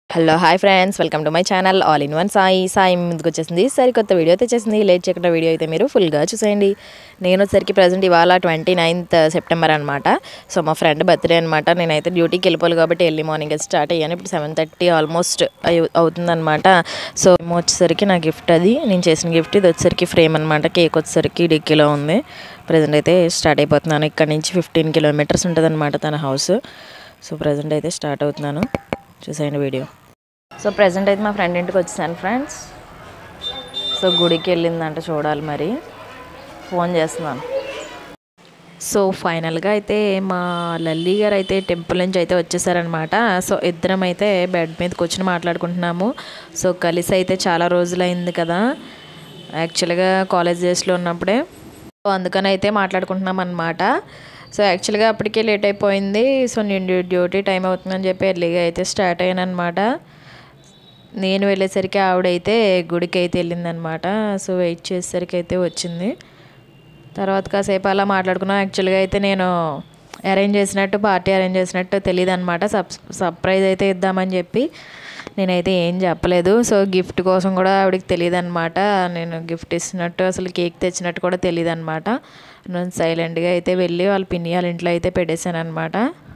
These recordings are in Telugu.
hello hi friends welcome to my channel all in one Sai Sai మీ ముందుకు వచ్చేసింది సరికొత్త వీడియో తెచ్చేసింది లేట్ చేయకుండా వీడియో అయితే మీరు ఫుల్గా చూసేయండి నేను వచ్చేసరికి ప్రజెంట్ ఇవాళ ట్వంటీ నైన్త్ సెప్టెంబర్ అనమాట సో మా ఫ్రెండ్ బర్త్డే అనమాట నేనైతే డ్యూటీకి వెళ్ళిపోవాలి కాబట్టి ఎర్లీ మార్నింగ్ స్టార్ట్ అయ్యాను ఇప్పుడు సెవెన్ థర్టీ ఆల్మోస్ట్ అవుతుందన్నమాట సో ఏమో వచ్చేసరికి నా గిఫ్ట్ అది నేను చేసిన గిఫ్ట్ ఇది వచ్చేసరికి ఫ్రేమ్ అనమాట కేక్ వచ్చేసరికి డిక్కీలో ఉంది ప్రజెంట్ అయితే స్టార్ట్ అయిపోతున్నాను ఇక్కడ నుంచి ఫిఫ్టీన్ కిలోమీటర్స్ ఉంటుంది అనమాట తన హౌస్ సో ప్రజెంట్ అయితే స్టార్ట్ అవుతున్నాను చూసేయండి వీడియో సో ప్రజెంట్ అయితే మా ఫ్రెండ్ ఇంటికి వచ్చేసాను ఫ్రెండ్స్ సో గుడికి వెళ్ళిందంట చూడాలి మరి ఫోన్ చేస్తున్నాను సో ఫైనల్గా అయితే మా లల్లి గారు అయితే టెంపుల్ నుంచి అయితే వచ్చేసారనమాట సో ఇద్దరం అయితే బెడ్ మీద కూర్చొని మాట్లాడుకుంటున్నాము సో కలిసి అయితే చాలా రోజులైంది కదా యాక్చువల్గా కాలేజ్ డేస్లో ఉన్నప్పుడే సో అందుకని అయితే మాట్లాడుకుంటున్నాం అనమాట సో యాక్చువల్గా అప్పటికే లేట్ అయిపోయింది సో నేను డ్యూటీ టైం అవుతుందని చెప్పి ఎర్లీగా అయితే స్టార్ట్ అయ్యాను అనమాట నేను వెళ్ళేసరికి ఆవిడైతే గుడికి అయితే వెళ్ళిందనమాట సో వెయిట్ చేసేసరికి అయితే వచ్చింది తర్వాత కాసేపు అలా మాట్లాడుకున్నాం యాక్చువల్గా అయితే నేను అరేంజ్ చేసినట్టు పార్టీ అరేంజ్ చేసినట్టు తెలియదు అనమాట సబ్ సర్ప్రైజ్ అయితే ఇద్దామని చెప్పి నేనైతే ఏం చెప్పలేదు సో గిఫ్ట్ కోసం కూడా ఆవిడకి తెలియదు అనమాట నేను గిఫ్ట్ ఇచ్చినట్టు అసలు కేక్ తెచ్చినట్టు కూడా తెలియదు అనమాట నేను సైలెంట్గా అయితే వెళ్ళి వాళ్ళ పిన్ని వాళ్ళ ఇంట్లో అయితే పెట్టేశాను అనమాట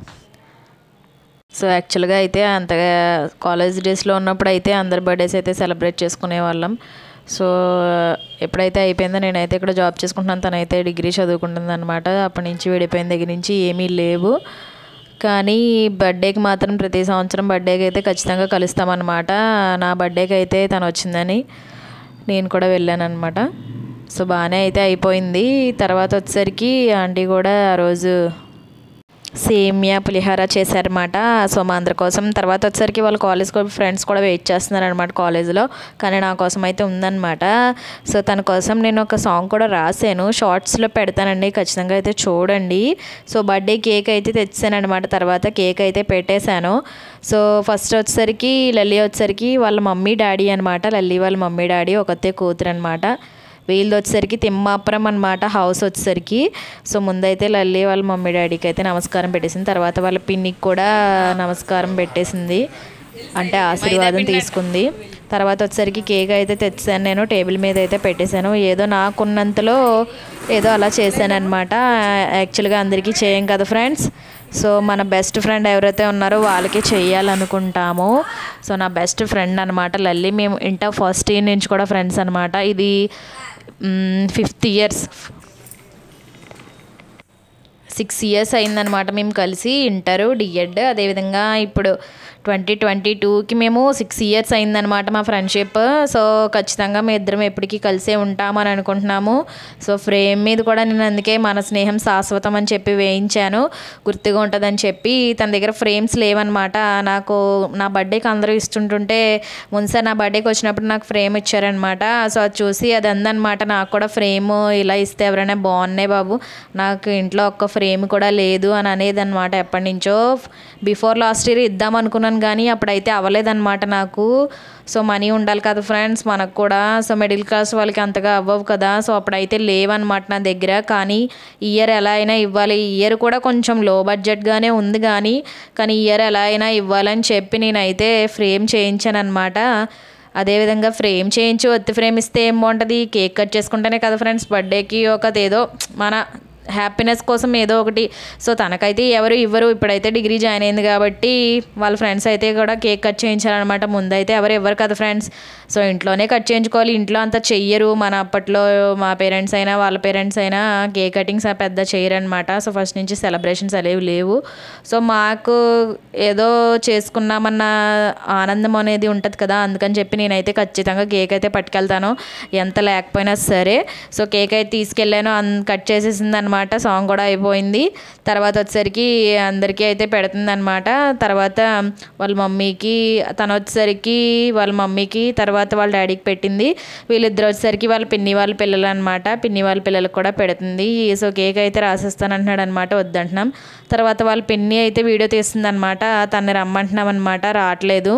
సో యాక్చువల్గా అయితే అంతగా కాలేజ్ డేస్లో ఉన్నప్పుడు అయితే అందరి బర్త్డేస్ అయితే సెలబ్రేట్ చేసుకునే వాళ్ళం సో ఎప్పుడైతే అయిపోయిందో నేనైతే ఇక్కడ జాబ్ చేసుకుంటున్నాను తనైతే డిగ్రీ చదువుకుంటుంది అనమాట అప్పటి నుంచి విడిపోయిన దగ్గర నుంచి ఏమీ లేవు కానీ బర్త్డేకి మాత్రం ప్రతి సంవత్సరం బర్త్డేకి అయితే ఖచ్చితంగా కలుస్తామన్నమాట నా బర్త్డేకి అయితే తను వచ్చిందని నేను కూడా వెళ్ళాను అనమాట సో బాగానే అయితే అయిపోయింది తర్వాత వచ్చేసరికి ఆంటీ కూడా ఆ రోజు సేమియా పులిహార చేశారన్నమాట సో మా అందరి కోసం తర్వాత వచ్చేసరికి వాళ్ళ కాలేజ్ ఫ్రెండ్స్ కూడా వెయిట్ చేస్తున్నారు అనమాట కాలేజ్లో కానీ నా కోసం అయితే ఉందన్నమాట సో తన కోసం నేను ఒక సాంగ్ కూడా రాశాను షార్ట్స్లో పెడతానండి ఖచ్చితంగా అయితే చూడండి సో బర్త్డే కేక్ అయితే తెచ్చాను అనమాట తర్వాత కేక్ అయితే పెట్టేశాను సో ఫస్ట్ వచ్చేసరికి లల్లి వచ్చేసరికి వాళ్ళ మమ్మీ డాడీ అనమాట లల్లి వాళ్ళ మమ్మీ డాడీ ఒకతే కూతురు అనమాట వీళ్ళది వచ్చేసరికి తిమ్మాపురం అనమాట హౌస్ వచ్చేసరికి సో ముందైతే లల్లి వాళ్ళ మమ్మీ డాడీకి అయితే నమస్కారం పెట్టేసింది తర్వాత వాళ్ళ పిన్నికి కూడా నమస్కారం పెట్టేసింది అంటే ఆశీర్వాదం తీసుకుంది తర్వాత వచ్చేసరికి కేక్ అయితే తెచ్చాను నేను టేబుల్ మీద అయితే పెట్టేశాను ఏదో నాకున్నంతలో ఏదో అలా చేశాను అనమాట యాక్చువల్గా అందరికీ చేయం కదా ఫ్రెండ్స్ సో మన బెస్ట్ ఫ్రెండ్ ఎవరైతే ఉన్నారో వాళ్ళకి చెయ్యాలనుకుంటాము సో నా బెస్ట్ ఫ్రెండ్ అనమాట లల్లి మేము ఇంటర్ ఫస్ట్ ఇయర్ నుంచి కూడా ఫ్రెండ్స్ అనమాట ఇది ఫిఫ్త్ ఇయర్స్ సిక్స్ ఇయర్స్ అయిందనమాట మేము కలిసి ఇంటరు డిఎడ్ అదేవిధంగా ఇప్పుడు ట్వంటీ ట్వంటీ టూకి మేము సిక్స్ ఇయర్స్ అయిందనమాట మా ఫ్రెండ్షిప్ సో ఖచ్చితంగా మేము ఇద్దరం ఎప్పటికీ కలిసే ఉంటామని అనుకుంటున్నాము సో ఫ్రేమ్ మీద కూడా నేను అందుకే మన స్నేహం శాశ్వతం అని చెప్పి వేయించాను గుర్తుగా ఉంటుందని చెప్పి తన దగ్గర ఫ్రేమ్స్ లేవన్నమాట నాకు నా బర్త్డేకి అందరూ ఇస్తుంటుంటే ముందుసారి నా బర్త్డేకి వచ్చినప్పుడు నాకు ఫ్రేమ్ ఇచ్చారనమాట సో అది చూసి అది అందనమాట నాకు కూడా ఫ్రేమ్ ఇలా ఇస్తే ఎవరైనా బాగున్నాయి బాబు నాకు ఇంట్లో ఒక్క ఫ్రేమ్ కూడా లేదు అని అనేది అనమాట ఎప్పటి నుంచో బిఫోర్ లాస్ట్ ఇయర్ ఇద్దాం అనుకున్నాను కానీ అప్పుడైతే అవ్వలేదన్నమాట నాకు సో మనీ ఉండాలి కదా ఫ్రెండ్స్ మనకు కూడా సో మిడిల్ క్లాస్ వాళ్ళకి అంతగా అవ్వవు కదా సో అప్పుడైతే లేవన్నమాట నా దగ్గర కానీ ఇయర్ ఎలా అయినా ఇవ్వాలి ఈ ఇయర్ కూడా కొంచెం లో బడ్జెట్గానే ఉంది కానీ కానీ ఇయర్ ఎలా అయినా ఇవ్వాలని చెప్పి నేనైతే ఫ్రేమ్ చేయించాను అనమాట అదేవిధంగా ఫ్రేమ్ చేయించి ఒత్తి ఫ్రేమ్ ఇస్తే ఏం బాగుంటుంది కేక్ కట్ చేసుకుంటేనే కదా ఫ్రెండ్స్ బర్త్డేకి ఒక ఏదో మన హ్యాపీనెస్ కోసం ఏదో ఒకటి సో తనకైతే ఎవరు ఇవ్వరు ఇప్పుడైతే డిగ్రీ జాయిన్ అయింది కాబట్టి వాళ్ళ ఫ్రెండ్స్ అయితే కూడా కేక్ కట్ చేయించారనమాట ముందైతే ఎవరు ఇవ్వరు కదా ఫ్రెండ్స్ సో ఇంట్లోనే కట్ చేయించుకోవాలి ఇంట్లో అంతా చెయ్యరు మన అప్పట్లో మా పేరెంట్స్ అయినా వాళ్ళ పేరెంట్స్ అయినా కేక్ కటింగ్స్ పెద్ద చేయరనమాట సో ఫస్ట్ నుంచి సెలబ్రేషన్స్ అనేవి లేవు సో మాకు ఏదో చేసుకున్నామన్న ఆనందం అనేది ఉంటుంది కదా అందుకని చెప్పి నేనైతే ఖచ్చితంగా కేక్ అయితే పట్టుకెళ్తాను ఎంత లేకపోయినా సరే సో కేక్ అయితే తీసుకెళ్ళాను అన్ కట్ చేసేసింది అనమాట సాంగ్ కూడా అయిపోయింది తర్వాత వచ్చేసరికి అందరికీ అయితే పెడుతుంది అనమాట తర్వాత వాళ్ళ మమ్మీకి తను వచ్చేసరికి వాళ్ళ మమ్మీకి తర్వాత వాళ్ళ డాడీకి పెట్టింది వీళ్ళిద్దరు వచ్చేసరికి వాళ్ళ పిన్ని వాళ్ళ పిల్లలు అనమాట పిన్ని వాళ్ళ పిల్లలకు కూడా పెడుతుంది సో కేక్ అయితే రాసేస్తాను అంటున్నాడు అనమాట వద్దంటున్నాం తర్వాత వాళ్ళ పిన్ని అయితే వీడియో తీస్తుంది అనమాట తను రమ్మంటున్నాం అనమాట రావట్లేదు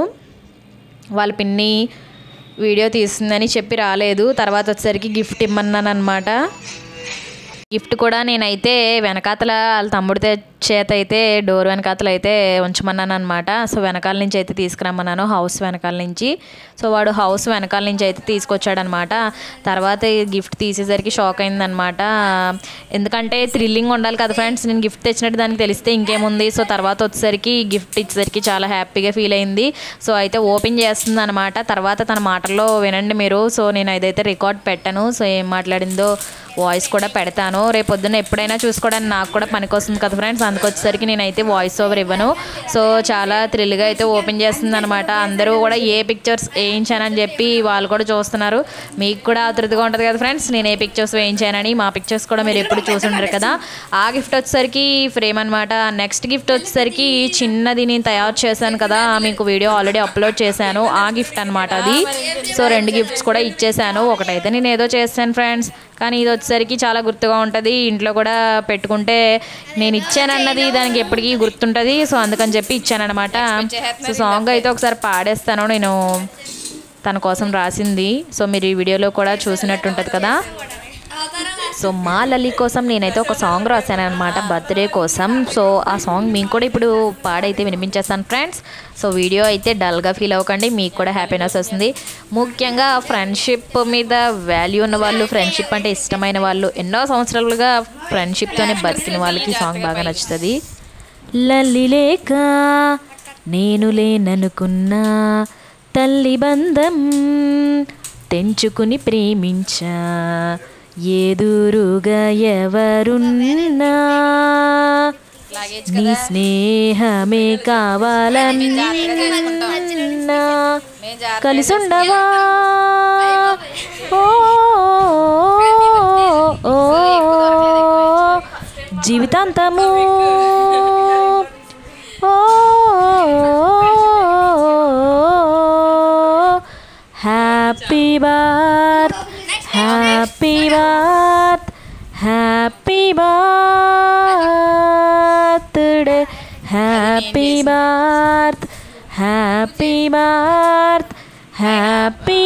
వాళ్ళ పిన్ని వీడియో తీస్తుందని చెప్పి రాలేదు తర్వాత వచ్చేసరికి గిఫ్ట్ ఇమ్మన్నాను అనమాట గిఫ్ట్ కూడా నేనైతే వెనకాతల వాళ్ళ తమ్ముడి తే- చేత అయితే డోర్ వెనకాతల అయితే ఉంచమన్నాను అనమాట సో వెనకాల నుంచి అయితే తీసుకురమ్మన్నాను హౌస్ వెనకాల నుంచి సో వాడు హౌస్ వెనకాల నుంచి అయితే తీసుకొచ్చాడనమాట తర్వాత ఈ గిఫ్ట్ తీసేసరికి షాక్ అయిందనమాట ఎందుకంటే థ్రిల్లింగ్ ఉండాలి కదా ఫ్రెండ్స్ నేను గిఫ్ట్ తెచ్చినట్టు దానికి తెలిస్తే ఇంకేముంది సో తర్వాత వచ్చేసరికి గిఫ్ట్ ఇచ్చేసరికి చాలా హ్యాపీగా ఫీల్ అయింది సో అయితే ఓపెన్ చేస్తుంది అనమాట తర్వాత తన మాటల్లో వినండి మీరు సో నేను అదైతే రికార్డ్ పెట్టాను సో ఏం మాట్లాడిందో వాయిస్ కూడా పెడతాను రేపు పొద్దున్న ఎప్పుడైనా చూసుకోవడానికి నాకు కూడా పనికొస్తుంది కదా ఫ్రెండ్స్ అందుకొచ్చేసరికి నేనైతే వాయిస్ ఓవర్ ఇవ్వను సో చాలా థ్రిల్గా అయితే ఓపెన్ చేస్తుంది అనమాట అందరూ కూడా ఏ పిక్చర్స్ వేయించానని చెప్పి వాళ్ళు కూడా చూస్తున్నారు మీకు కూడా ఆతృతగా ఉంటుంది కదా ఫ్రెండ్స్ నేను ఏ పిక్చర్స్ వేయించానని మా పిక్చర్స్ కూడా మీరు ఎప్పుడు చూసుంటారు కదా ఆ గిఫ్ట్ వచ్చేసరికి ఫ్రేమ్ అనమాట నెక్స్ట్ గిఫ్ట్ వచ్చేసరికి చిన్నది నేను తయారు చేశాను కదా మీకు వీడియో ఆల్రెడీ అప్లోడ్ చేశాను ఆ గిఫ్ట్ అనమాట అది సో రెండు గిఫ్ట్స్ కూడా ఇచ్చేసాను ఒకటైతే నేను ఏదో చేశాను ఫ్రెండ్స్ కానీ ఇది వచ్చేసరికి చాలా గుర్తుగా ఉంటుంది ఇంట్లో కూడా పెట్టుకుంటే నేను ఇచ్చానన్నది దానికి ఎప్పటికీ గుర్తుంటుంది సో అందుకని చెప్పి ఇచ్చానమాట సో సాంగ్ అయితే ఒకసారి పాడేస్తాను నేను తన కోసం రాసింది సో మీరు ఈ వీడియోలో కూడా చూసినట్టు ఉంటుంది కదా సో మా లలి కోసం నేనైతే ఒక సాంగ్ రాశాను అనమాట బర్త్డే కోసం సో ఆ సాంగ్ మీకు కూడా ఇప్పుడు పాడైతే వినిపించేస్తాను ఫ్రెండ్స్ సో వీడియో అయితే డల్గా ఫీల్ అవ్వకండి మీకు కూడా హ్యాపీనెస్ వస్తుంది ముఖ్యంగా ఫ్రెండ్షిప్ మీద వాల్యూ ఉన్న వాళ్ళు ఫ్రెండ్షిప్ అంటే ఇష్టమైన వాళ్ళు ఎన్నో సంవత్సరాలుగా ఫ్రెండ్షిప్తోనే బతికిన వాళ్ళకి ఈ సాంగ్ బాగా నచ్చుతుంది లల్లి లేక నేను లేననుకున్నా తల్లి బంధం తెంచుకుని ప్రేమించా ఎదురుగా ఎవరున్నా నీ స్నేహమే కావాలన్నా కలిసి ఉండవా ఓ, ఓ, జీవితాంతము ఓ, happy birth happy birth happy birthday happy birth happy birth happy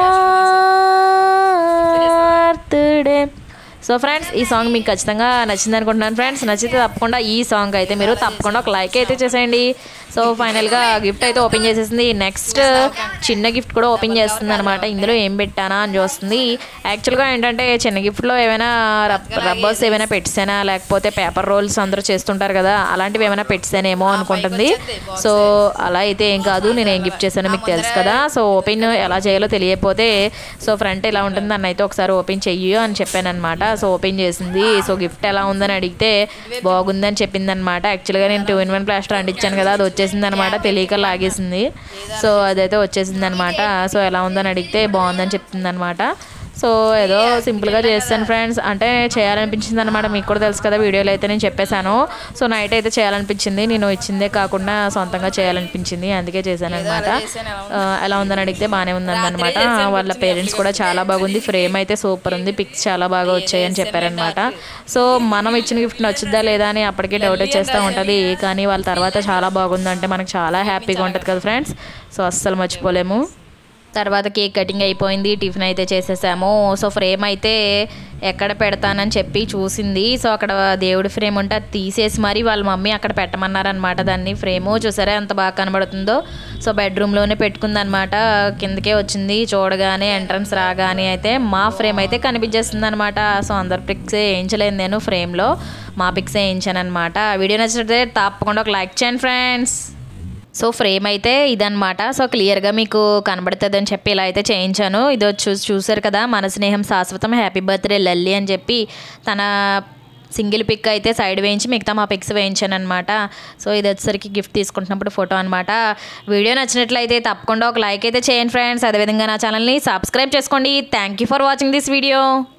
birthday so friends ఈ సాంగ్ మీకు ఖచ్చితంగా నచ్చింది అనుకుంటున్నాను ఫ్రెండ్స్ నచ్చితే తప్పకుండా ఈ సాంగ్ అయితే మీరు తప్పకుండా ఒక లైక్ అయితే చేసేయండి సో ఫైనల్గా గిఫ్ట్ అయితే ఓపెన్ చేసేసింది నెక్స్ట్ చిన్న గిఫ్ట్ కూడా ఓపెన్ చేస్తుంది అనమాట ఇందులో ఏం పెట్టానా అని చూస్తుంది యాక్చువల్గా ఏంటంటే చిన్న గిఫ్ట్లో ఏమైనా రబ్ రబ్బర్స్ ఏమైనా పెట్టానా లేకపోతే పేపర్ రోల్స్ అందరూ చేస్తుంటారు కదా అలాంటివి ఏమైనా పెట్టానేమో అనుకుంటుంది సో అలా అయితే ఏం కాదు నేను ఏం గిఫ్ట్ చేశానో మీకు తెలుసు కదా సో ఓపెన్ ఎలా చేయాలో తెలియకపోతే సో ఫ్రంట్ ఎలా ఉంటుంది దాన్ని అయితే ఒకసారి ఓపెన్ చెయ్యి అని చెప్పాను అనమాట సో ఓపెన్ చేసింది సో గిఫ్ట్ ఎలా ఉందని అడిగితే బాగుందని చెప్పింది అనమాట యాక్చువల్గా నేను టూ ఇన్ వన్ ప్లాస్టర్ అంటించాను కదా అది వచ్చేసింది అనమాట తెలియక లాగేసింది సో అదైతే వచ్చేసింది అనమాట సో ఎలా ఉందని అడిగితే బాగుందని చెప్తుంది అనమాట సో ఏదో సింపుల్గా చేస్తాను ఫ్రెండ్స్ అంటే చేయాలనిపించింది అనమాట మీకు కూడా తెలుసు కదా వీడియోలో అయితే నేను చెప్పేశాను సో నైట్ అయితే చేయాలనిపించింది నేను ఇచ్చిందే కాకుండా సొంతంగా చేయాలనిపించింది అందుకే చేశాను అనమాట ఎలా ఉందని అడిగితే బాగానే ఉందని అనమాట వాళ్ళ పేరెంట్స్ కూడా చాలా బాగుంది ఫ్రేమ్ అయితే సూపర్ ఉంది పిక్స్ చాలా బాగా వచ్చాయని చెప్పారనమాట సో మనం ఇచ్చిన గిఫ్ట్ నచ్చుద్దా లేదా అని అప్పటికే డౌట్ వచ్చేస్తూ ఉంటుంది కానీ వాళ్ళ తర్వాత చాలా బాగుందంటే మనకు చాలా హ్యాపీగా ఉంటుంది కదా ఫ్రెండ్స్ సో అస్సలు మర్చిపోలేము తర్వాత కేక్ కటింగ్ అయిపోయింది టిఫిన్ అయితే చేసేసాము సో ఫ్రేమ్ అయితే ఎక్కడ పెడతానని చెప్పి చూసింది సో అక్కడ దేవుడి ఫ్రేమ్ ఉంటే అది తీసేసి మరి వాళ్ళ మమ్మీ అక్కడ పెట్టమన్నారనమాట దాన్ని ఫ్రేము చూసారా ఎంత బాగా కనబడుతుందో సో బెడ్రూమ్లోనే పెట్టుకుందనమాట కిందకే వచ్చింది చూడగానే ఎంట్రన్స్ రాగానే అయితే మా ఫ్రేమ్ అయితే కనిపించేస్తుంది అనమాట సో అందరు పిక్స్ వేయించలేదు నేను ఫ్రేమ్లో మా పిక్స్ వేయించాను అనమాట వీడియో నచ్చితే తప్పకుండా ఒక లైక్ చేయండి ఫ్రెండ్స్ సో ఫ్రేమ్ అయితే ఇదనమాట సో క్లియర్గా మీకు కనబడుతుంది అని చెప్పి ఇలా అయితే చేయించాను ఇది వచ్చి చూసారు కదా మన స్నేహం శాశ్వతం హ్యాపీ బర్త్డే లల్లి అని చెప్పి తన సింగిల్ పిక్ అయితే సైడ్ వేయించి మిగతా మా పిక్స్ వేయించాను అనమాట సో ఇది వచ్చేసరికి గిఫ్ట్ తీసుకుంటున్నప్పుడు ఫోటో అనమాట వీడియో నచ్చినట్లయితే తప్పకుండా ఒక లైక్ అయితే చేయండి ఫ్రెండ్స్ అదేవిధంగా నా ఛానల్ని సబ్స్క్రైబ్ చేసుకోండి thank you for watching this video